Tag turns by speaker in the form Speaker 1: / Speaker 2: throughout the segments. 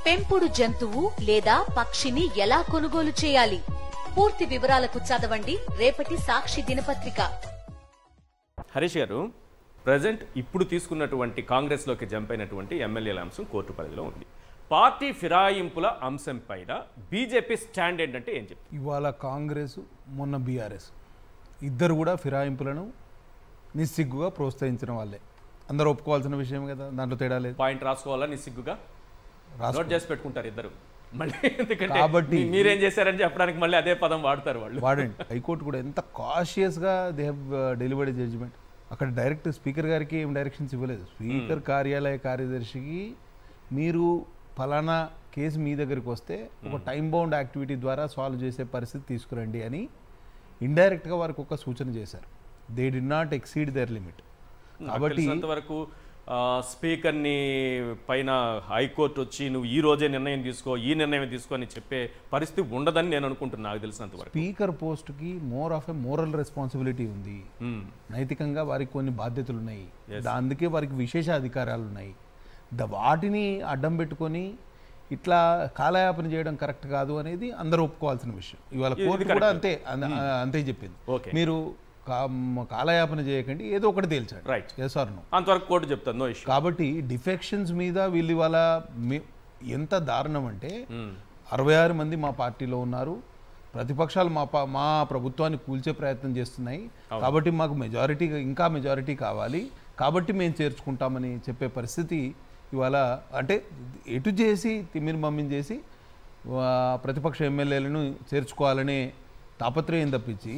Speaker 1: పెంపుడు జంతువు లేదా పక్షిని ఎలా కొనుగోలు చేయాలి పూర్తి వివరాలకు చదవండి రేపటి సాక్షి దినపత్రిక
Speaker 2: హరీష్ గారు ప్రజెంట్ ఇప్పుడు తీసుకున్నటువంటి కాంగ్రెస్లోకి జంప్ అయినటువంటి ఎమ్మెల్యేల అంశం కోర్టు పరిధిలో ఉంది పార్టీ ఫిరాయింపుల అంశం పైన బీజేపీ స్టాండ్ ఏంటంటే ఏం చెప్తారు
Speaker 3: ఇవాళ కాంగ్రెస్ మొన్న బీఆర్ఎస్ ఇద్దరు కూడా ఫిరాయింపులను నిస్సిగ్గుగా ప్రోత్సహించిన వాళ్ళే అందరూ ఒప్పుకోవాల్సిన విషయం కదా దాంట్లో తేడా లేదు
Speaker 2: పాయింట్ రాసుకోవాలా నిస్సిగ్గుగా
Speaker 3: రాసుకో-
Speaker 2: నోట్ చేసి పెట్టుకుంటారు ఇద్దరు మళ్ళీ ఎందుకంటే
Speaker 3: కాబట్టి-
Speaker 2: మీ- మీరేం చేశారని చెప్పడానికి మళ్ళీ అదే పదం వాడతారు వాళ్ళు
Speaker 3: వాడండి హైకోర్టు కూడా ఎంత కాషియస్గా దే హ్యావ్ డెలివర్డ్ జడ్జిమెంట్ అక్కడ డైరెక్ట్ స్పీకర్ గారికి ఏం డైరెక్షన్స్ ఇవ్వలేదు స్పీకర్ కార్యాలయ కార్యదర్శికి మీరు ఫలానా కేసు మీ దగ్గరికి వస్తే ఒక టైం బౌండ్ యాక్టివిటీ ద్వారా సాల్వ్ చేసే పరిస్థితి తీసుకురండి అని ఇండైరెక్ట్గా వారికి ఒక సూచన చేశారు they did not exceed their limit కాబట్టి
Speaker 2: వరకు స్పీకర్ని పైన హైకోర్టు వచ్చి నువ్వు ఈ రోజే నిర్ణయం తీసుకో ఈ నిర్ణయం తీసుకో అని చెప్పే పరిస్థితి ఉండదని నేను అనుకుంటున్నా నాకు తెలిసినంత వరకు
Speaker 3: స్పీకర్ పోస్ట్కి more of a moral responsibility hmm
Speaker 2: మ్మ్.
Speaker 3: నైతికంగా వారికి కొన్ని బాధ్యతలు ఉన్నాయి దా- అందుకే వారికి విశేష అధికారాలు ఉన్నాయి ద వాటిని అడ్డం పెట్టుకొని ఇట్లా కాలయాపన చేయడం కరెక్ట్ కాదు అనేది అందరూ ఒప్పుకోవాల్సిన విషయం ఇవాళ కోర్టు కూడా అంతే అన్- అంతే చెప్పింది
Speaker 2: Okay.
Speaker 3: మీరు కా- కాలయాపన చేయకండి ఏదో ఒకటి తేల్చండి
Speaker 2: Right.
Speaker 3: ఎస్ ఆర్ నో
Speaker 2: అంతవరకు కోర్టు చెప్తాను నో ఇష్యూ
Speaker 3: కాబట్టి డిఫెక్షన్స్ మీద వీళ్ళు ఇవాళ మీ- ఎంత దారుణం అంటే అరవై ఆరు మంది మా పార్టీలో ఉన్నారు ప్రతిపక్షాలు మా పా- మా ప్రభుత్వాన్ని కూల్చే ప్రయత్నం చేస్తున్నాయి కాబట్టి మాకు మెజారిటీ ఇంకా మెజారిటీ కావాలి కాబట్టి మేము చేర్చుకుంటామని చెప్పే పరిస్థితి ఇవాళ అంటే ఎటు చేసి తిమ్మిని మమ్మిని చేసి ఆ, ప్రతిపక్ష ఎమ్మెల్యేలను చేర్చుకోవాలనే తాపత్రయం తప్పించి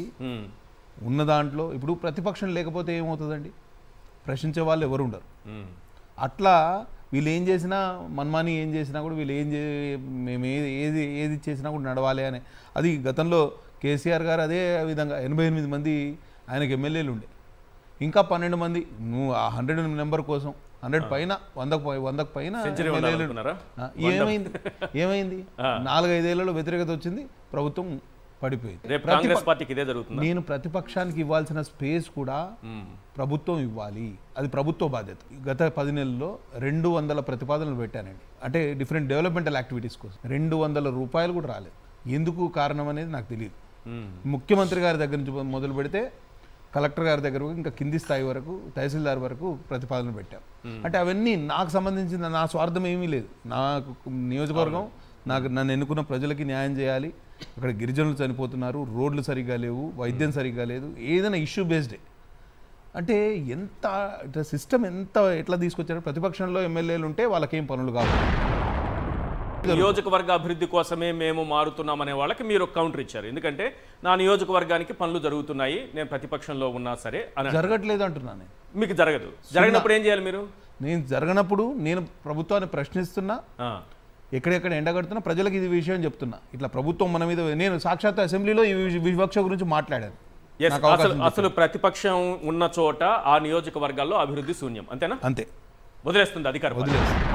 Speaker 3: ఉన్న దాంట్లో ఇప్పుడు ప్రతిపక్షం లేకపోతే ఏమవుతుందండి ప్రశ్నించే వాళ్ళు ఎవరు ఉండరు అట్లా వీళ్ళు ఏం చేసినా మన్మాని ఏం చేసినా కూడా వీళ్ళు ఏం చే మేము ఏది ఏది ఏది చేసినా కూడా నడవాలి అని అది గతంలో కేసీఆర్ గారు అదే విధంగా ఎనభై ఎనిమిది మంది ఆయనకి ఎమ్మెల్యేలు ఉండే ఇంకా పన్నెండు మంది నువ్వు ఆ హండ్రెడ్ నెంబర్ కోసం హండ్రెడ్ పైన వందకు పై వందకు పైన
Speaker 2: Century
Speaker 3: ఎమ్మెల్యేలు
Speaker 2: ఉండాలనుకున్నారా?
Speaker 3: ఆ, ఏమైంది ఏమైంది నాలుగైదేళ్లలో వ్యతిరేకత వచ్చింది ప్రభుత్వం పడిపోయింది
Speaker 2: రేపు కాంగ్రెస్ పార్టీకి ఇదే జరుగుతుంది
Speaker 3: నేను ప్రతిపక్షానికి ఇవ్వాల్సిన స్పేస్ కూడా ప్రభుత్వం ఇవ్వాలి అది ప్రభుత్వ బాధ్యత గత పది నెలల్లో రెండు వందల ప్రతిపాదనలు పెట్టానండి అంటే డిఫరెంట్ డెవలప్మెంటల్ యాక్టివిటీస్ కోసం రెండు వందల రూపాయలు కూడా రాలేదు ఎందుకు కారణం అనేది నాకు తెలియదు ముఖ్యమంత్రి గారి దగ్గర నుంచి మొదలు పెడితే కలెక్టర్ గారి దగ్గర వరకు, ఇంకా కింది స్థాయి వరకు తహసీల్దార్ వరకు ప్రతిపాదనలు పెట్టాం అంటే అవన్నీ నాకు సంబంధించిన నా స్వార్థం ఏమీ లేదు నాకు నియోజకవర్గం నాకు నన్ను ఎన్నుకున్న ప్రజలకి న్యాయం చేయాలి అక్కడ గిరిజనులు చనిపోతున్నారు రోడ్లు సరిగ్గా లేవు వైద్యం సరిగ్గా లేదు ఏదైనా ఇష్యూ బేస్డే అంటే ఎంత ఇట్లా సిస్టమ్ ఎంత ఎట్లా తీసుకొచ్చారో ప్రతిపక్షంలో ఎమ్మెల్యేలు ఉంటే వాళ్ళకేం పనులు కావు
Speaker 2: నియోజకవర్గ అభివృద్ధి కోసమే మేము మారుతున్నామనే వాళ్ళకి మీరు ఒక కౌంటర్ ఇచ్చారు ఎందుకంటే నా నియోజకవర్గానికి పనులు జరుగుతున్నాయి నేను ప్రతిపక్షంలో ఉన్నా సరే అని
Speaker 3: జరగట్లేదు అంటున్నాను నేను.
Speaker 2: మీకు జరగదు జరగనప్పుడు ఏం చేయాలి మీరు
Speaker 3: నేను జరగనప్పుడు నేను ప్రభుత్వాన్ని ప్రశ్నిస్తున్నా
Speaker 2: ఆ,
Speaker 3: ఎక్కడెక్కడ ఎండగడుతున్నా ప్రజలకు ఇది విషయం చెప్తున్నా ఇట్లా ప్రభుత్వం మన మీద నేను సాక్షాత్ అసెంబ్లీలో ఈ వి- వివక్ష గురించి మాట్లాడాను
Speaker 2: yes,
Speaker 3: నాకు అవకాశం
Speaker 2: అసలు అసలు ప్రతిపక్షం ఉన్న చోట ఆ నియోజకవర్గాల్లో అభివృద్ధి శూన్యం అంతేనా
Speaker 3: అంతే
Speaker 2: వదిలేస్తుంది అధికారం
Speaker 3: వదిలేసి